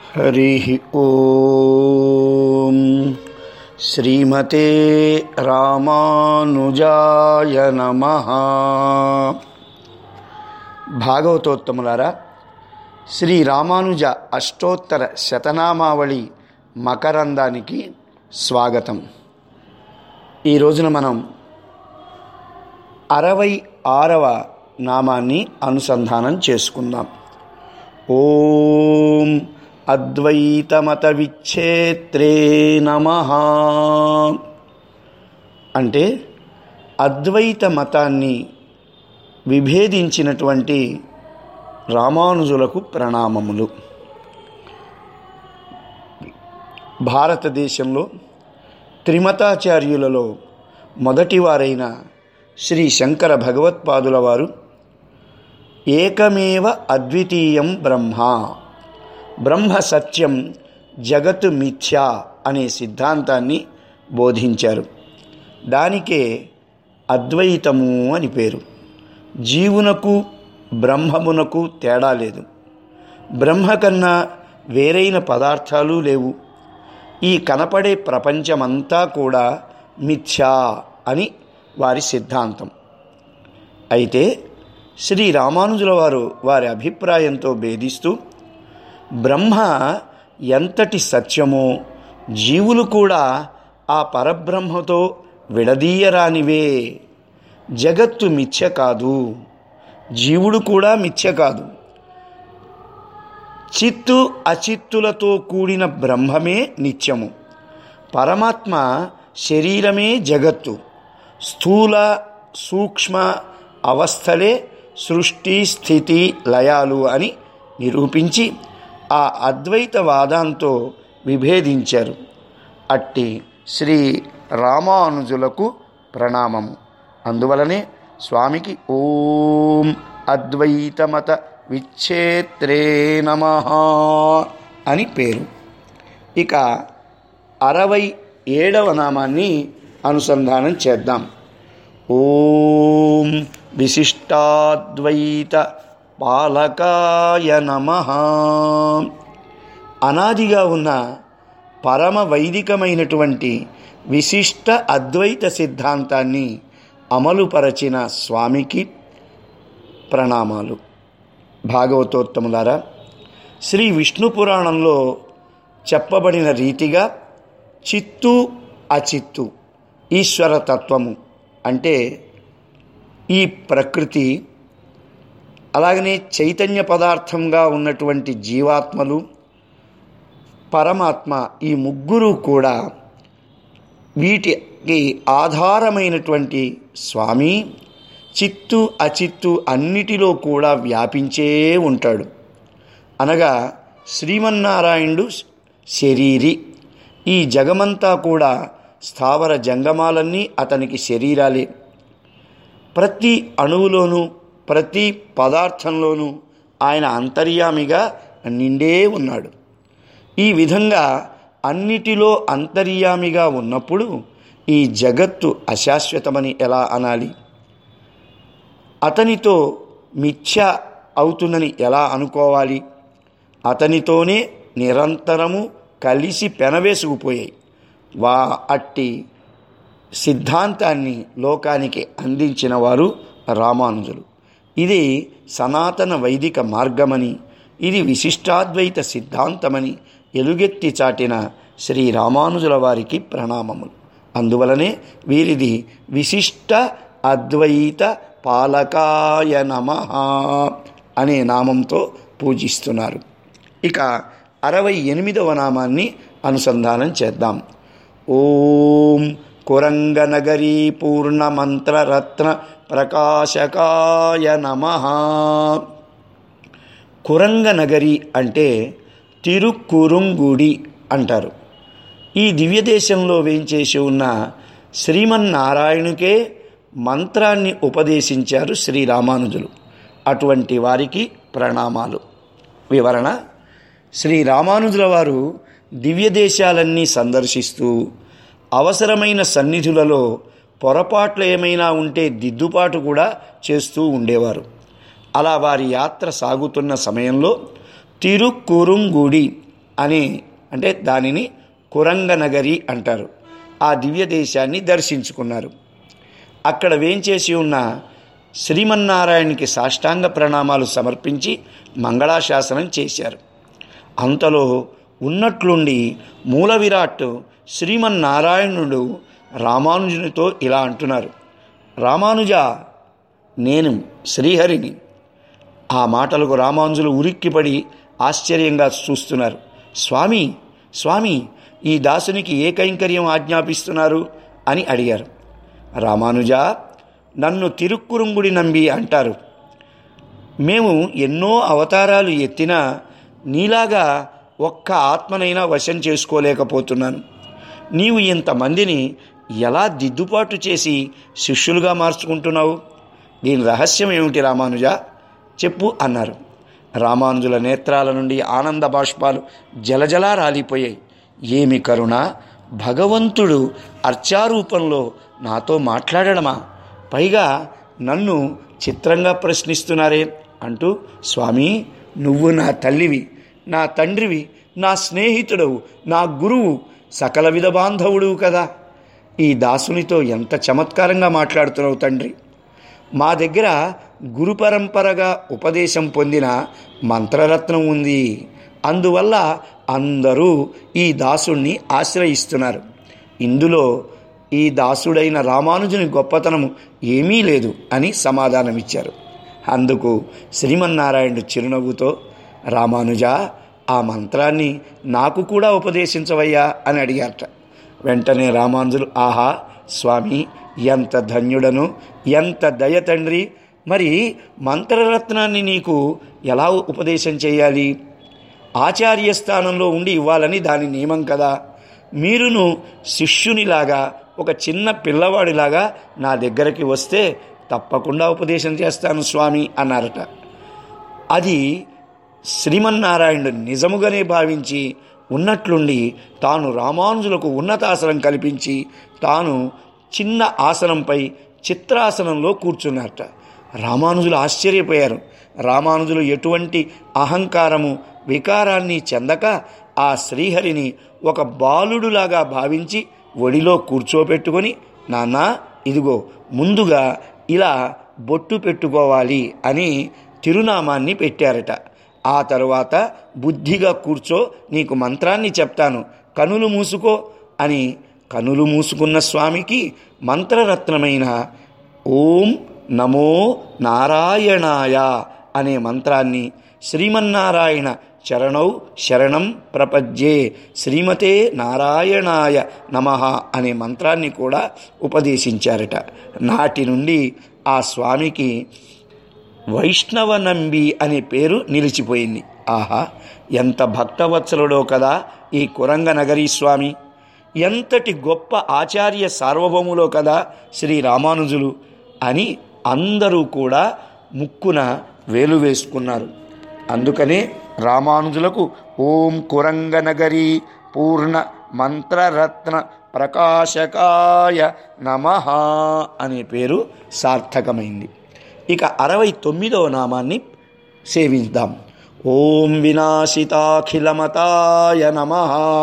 हरिः ॐ श्रीमते రామానుజాయ నమ భాగవతోత్తములారా శ్రీ రామానుజ అష్టోత్తర శతనామావళి మకరందానికి స్వాగతం ఈ రోజున మనం అరవై ఆరవ నామాన్ని అనుసంధానం చేసుకుందాం ఓం అద్వైతమత విచ్ఛేత్రే నమ అంటే అద్వైత మతాన్ని విభేదించినటువంటి రామానుజులకు ప్రణామములు భారతదేశంలో త్రిమతాచార్యులలో మొదటివారైన శ్రీ శంకర భగవత్పాదుల వారు ఏకమేవ అద్వితీయం బ్రహ్మ బ్రహ్మ సత్యం జగత్ మిథ్య అనే సిద్ధాంతాన్ని బోధించారు దానికే అద్వైతము అని పేరు జీవునకు బ్రహ్మమునకు తేడా లేదు బ్రహ్మ కన్నా వేరైన పదార్థాలు లేవు ఈ కనపడే ప్రపంచమంతా కూడా మిథ్యా అని వారి సిద్ధాంతం అయితే శ్రీ రామానుజుల వారు వారి అభిప్రాయంతో భేదిస్తూ బ్రహ్మ ఎంతటి సత్యమో జీవులు కూడా ఆ పరబ్రహ్మతో విడదీయరానివే జగత్తు మిథ్య కాదు జీవుడు కూడా మిథ్య కాదు చిత్తు అచిత్తులతో కూడిన బ్రహ్మమే నిత్యము పరమాత్మ శరీరమే జగత్తు స్థూల సూక్ష్మ అవస్థలే సృష్టి స్థితి లయాలు అని నిరూపించి ఆ అద్వైతవాదంతో విభేదించారు అట్టి శ్రీ రామానుజులకు ప్రణామము అందువలనే స్వామికి ఓం అద్వైతమత విచ్ఛేత్రే నమ అని పేరు ఇక అరవై ఏడవ నామాన్ని అనుసంధానం చేద్దాం ఓం విశిష్టాద్వైత పాలకాయ నమ అనాదిగా ఉన్న పరమ వైదికమైనటువంటి విశిష్ట అద్వైత సిద్ధాంతాన్ని అమలుపరచిన స్వామికి ప్రణామాలు భాగవతోత్తములారా శ్రీ విష్ణు పురాణంలో చెప్పబడిన రీతిగా చిత్తు అచిత్తు ఈశ్వర తత్వము అంటే ఈ ప్రకృతి అలాగనే చైతన్య పదార్థంగా ఉన్నటువంటి జీవాత్మలు పరమాత్మ ఈ ముగ్గురు కూడా వీటికి ఆధారమైనటువంటి స్వామి చిత్తు అచిత్తు అన్నిటిలో కూడా వ్యాపించే ఉంటాడు అనగా శ్రీమన్నారాయణుడు శరీరి ఈ జగమంతా కూడా స్థావర జంగమాలన్నీ అతనికి శరీరాలే ప్రతి అణువులోనూ ప్రతి పదార్థంలోనూ ఆయన అంతర్యామిగా నిండే ఉన్నాడు ఈ విధంగా అన్నిటిలో అంతర్యామిగా ఉన్నప్పుడు ఈ జగత్తు అశాశ్వతమని ఎలా అనాలి అతనితో మిథ్య అవుతుందని ఎలా అనుకోవాలి అతనితోనే నిరంతరము కలిసి పెనవేసుకుపోయాయి వా అట్టి సిద్ధాంతాన్ని లోకానికి అందించిన వారు రామానుజులు ఇది సనాతన వైదిక మార్గమని ఇది విశిష్టాద్వైత సిద్ధాంతమని ఎలుగెత్తి చాటిన శ్రీ రామానుజుల వారికి ప్రణామములు అందువలనే వీరిది విశిష్ట అద్వైత పాలకాయ నమ అనే నామంతో పూజిస్తున్నారు ఇక అరవై ఎనిమిదవ నామాన్ని అనుసంధానం చేద్దాం ఓం కురంగనగరీ పూర్ణమంత్రరత్న ప్రకాశకాయ నమ కురంగనగరి అంటే తిరుక్కురుంగుడి అంటారు ఈ దివ్యదేశంలో వేంచేసి ఉన్న శ్రీమన్నారాయణుకే మంత్రాన్ని ఉపదేశించారు శ్రీ రామానుజులు అటువంటి వారికి ప్రణామాలు వివరణ శ్రీ రామానుజుల వారు దివ్యదేశాలన్నీ సందర్శిస్తూ అవసరమైన సన్నిధులలో పొరపాట్లు ఏమైనా ఉంటే దిద్దుబాటు కూడా చేస్తూ ఉండేవారు అలా వారి యాత్ర సాగుతున్న సమయంలో తిరుక్కురుంగుడి అని అంటే దానిని కురంగనగరి అంటారు ఆ దివ్య దేశాన్ని దర్శించుకున్నారు అక్కడ వేంచేసి ఉన్న శ్రీమన్నారాయణకి సాష్టాంగ ప్రణామాలు సమర్పించి మంగళాశాసనం చేశారు అంతలో ఉన్నట్లుండి మూల విరాట్ శ్రీమన్నారాయణుడు రామానుజునితో ఇలా అంటున్నారు రామానుజ నేను శ్రీహరిని ఆ మాటలకు రామానుజులు ఉరిక్కిపడి ఆశ్చర్యంగా చూస్తున్నారు స్వామి స్వామి ఈ దాసునికి ఏ కైంకర్యం ఆజ్ఞాపిస్తున్నారు అని అడిగారు రామానుజ నన్ను తిరుక్కురుంగుడి నంబి అంటారు మేము ఎన్నో అవతారాలు ఎత్తినా నీలాగా ఒక్క ఆత్మనైనా వశం చేసుకోలేకపోతున్నాను నీవు ఇంతమందిని ఎలా దిద్దుబాటు చేసి శిష్యులుగా మార్చుకుంటున్నావు దీని రహస్యం ఏమిటి రామానుజ చెప్పు అన్నారు రామానుజుల నేత్రాల నుండి ఆనంద బాష్పాలు జలజలా రాలిపోయాయి ఏమి కరుణ భగవంతుడు అర్చారూపంలో నాతో మాట్లాడడమా పైగా నన్ను చిత్రంగా ప్రశ్నిస్తున్నారే అంటూ స్వామి నువ్వు నా తల్లివి నా తండ్రివి నా స్నేహితుడవు నా గురువు సకల విధ బాంధవుడు కదా ఈ దాసునితో ఎంత చమత్కారంగా మాట్లాడుతున్నావు తండ్రి మా దగ్గర గురు పరంపరగా ఉపదేశం పొందిన మంత్రరత్నం ఉంది అందువల్ల అందరూ ఈ దాసుణ్ణి ఆశ్రయిస్తున్నారు ఇందులో ఈ దాసుడైన రామానుజుని గొప్పతనము ఏమీ లేదు అని సమాధానమిచ్చారు అందుకు శ్రీమన్నారాయణుడు చిరునవ్వుతో రామానుజ ఆ మంత్రాన్ని నాకు కూడా ఉపదేశించవయ్యా అని అడిగారట వెంటనే రామానుజులు ఆహా స్వామి ఎంత ధన్యుడను ఎంత దయ తండ్రి మరి మంత్రరత్నాన్ని నీకు ఎలా ఉపదేశం చేయాలి ఆచార్య స్థానంలో ఉండి ఇవ్వాలని దాని నియమం కదా మీరును శిష్యునిలాగా ఒక చిన్న పిల్లవాడిలాగా నా దగ్గరికి వస్తే తప్పకుండా ఉపదేశం చేస్తాను స్వామి అన్నారట అది శ్రీమన్నారాయణుడు నిజముగానే భావించి ఉన్నట్లుండి తాను రామానుజులకు ఉన్నతాసనం కల్పించి తాను చిన్న ఆసనంపై చిత్రాసనంలో కూర్చున్నారట రామానుజులు ఆశ్చర్యపోయారు రామానుజులు ఎటువంటి అహంకారము వికారాన్ని చెందక ఆ శ్రీహరిని ఒక బాలుడులాగా భావించి ఒడిలో కూర్చోపెట్టుకొని నాన్న ఇదిగో ముందుగా ఇలా బొట్టు పెట్టుకోవాలి అని తిరునామాన్ని పెట్టారట ఆ తరువాత బుద్ధిగా కూర్చో నీకు మంత్రాన్ని చెప్తాను కనులు మూసుకో అని కనులు మూసుకున్న స్వామికి మంత్రరత్నమైన ఓం నమో నారాయణాయ అనే మంత్రాన్ని శ్రీమన్నారాయణ చరణౌ శరణం ప్రపజ్యే శ్రీమతే నారాయణాయ నమ అనే మంత్రాన్ని కూడా ఉపదేశించారట నాటి నుండి ఆ స్వామికి వైష్ణవ నంబి అనే పేరు నిలిచిపోయింది ఆహా ఎంత భక్తవత్సలుడో కదా ఈ కురంగ నగరీ స్వామి ఎంతటి గొప్ప ఆచార్య సార్వభౌములో కదా శ్రీ రామానుజులు అని అందరూ కూడా ముక్కున వేలు వేసుకున్నారు అందుకనే రామానుజులకు ఓం కురంగ నగరి పూర్ణ మంత్రరత్న ప్రకాశకాయ నమ అనే పేరు సార్థకమైంది ఇక అరవై తొమ్మిదవ నామాన్ని సేవిద్దాం ఓం వినాశితాఖిలమతాయ నమ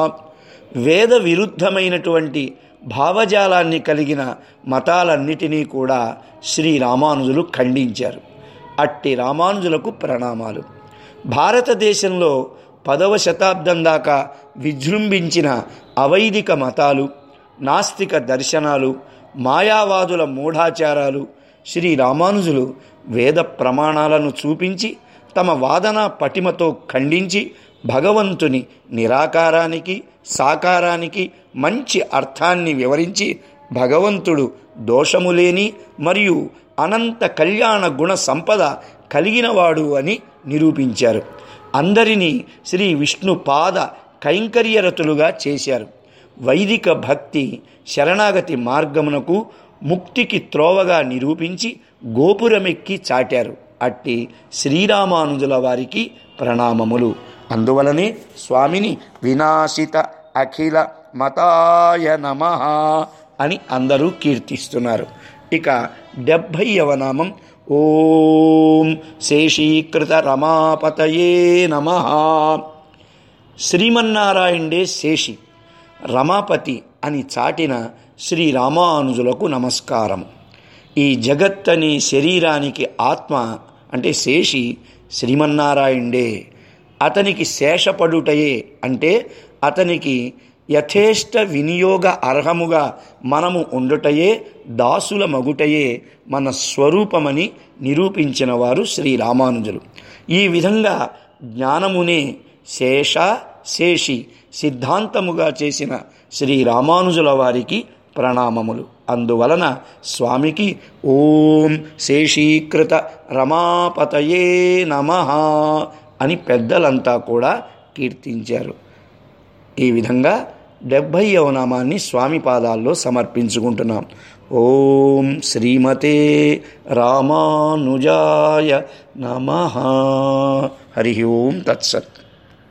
వేద విరుద్ధమైనటువంటి భావజాలాన్ని కలిగిన మతాలన్నిటినీ కూడా శ్రీ రామానుజులు ఖండించారు అట్టి రామానుజులకు ప్రణామాలు భారతదేశంలో పదవ శతాబ్దం దాకా విజృంభించిన అవైదిక మతాలు నాస్తిక దర్శనాలు మాయావాదుల మూఢాచారాలు శ్రీ రామానుజులు వేద ప్రమాణాలను చూపించి తమ వాదన పటిమతో ఖండించి భగవంతుని నిరాకారానికి సాకారానికి మంచి అర్థాన్ని వివరించి భగవంతుడు దోషము లేని మరియు అనంత కళ్యాణ గుణ సంపద కలిగినవాడు అని నిరూపించారు అందరినీ శ్రీ విష్ణు పాద కైంకర్యరతులుగా చేశారు వైదిక భక్తి శరణాగతి మార్గమునకు ముక్తికి త్రోవగా నిరూపించి గోపురమెక్కి చాటారు అట్టి శ్రీరామానుజుల వారికి ప్రణామములు అందువలనే స్వామిని వినాశిత అఖిల మతాయ నమ అని అందరూ కీర్తిస్తున్నారు ఇక డెబ్భైవ నామం ఓం శేషీకృత రమాపతయే నమ శ్రీమన్నారాయణుడే శేషి రమాపతి అని చాటిన శ్రీ రామానుజులకు నమస్కారం ఈ జగత్తనే శరీరానికి ఆత్మ అంటే శేషి శ్రీమన్నారాయణుడే అతనికి శేషపడుటయే అంటే అతనికి యథేష్ట వినియోగ అర్హముగా మనము ఉండుటయే దాసుల మగుటయే మన స్వరూపమని నిరూపించిన వారు శ్రీ రామానుజులు ఈ విధంగా జ్ఞానమునే శేష శేషి సిద్ధాంతముగా చేసిన శ్రీ రామానుజుల వారికి ప్రణామములు అందువలన స్వామికి ఓం శేషీకృత రమాపతయే నమ అని పెద్దలంతా కూడా కీర్తించారు ఈ విధంగా డెబ్భైవ నామాన్ని స్వామి పాదాల్లో సమర్పించుకుంటున్నాం ఓం శ్రీమతే రామానుజాయ నమ హరి ఓం తత్సత్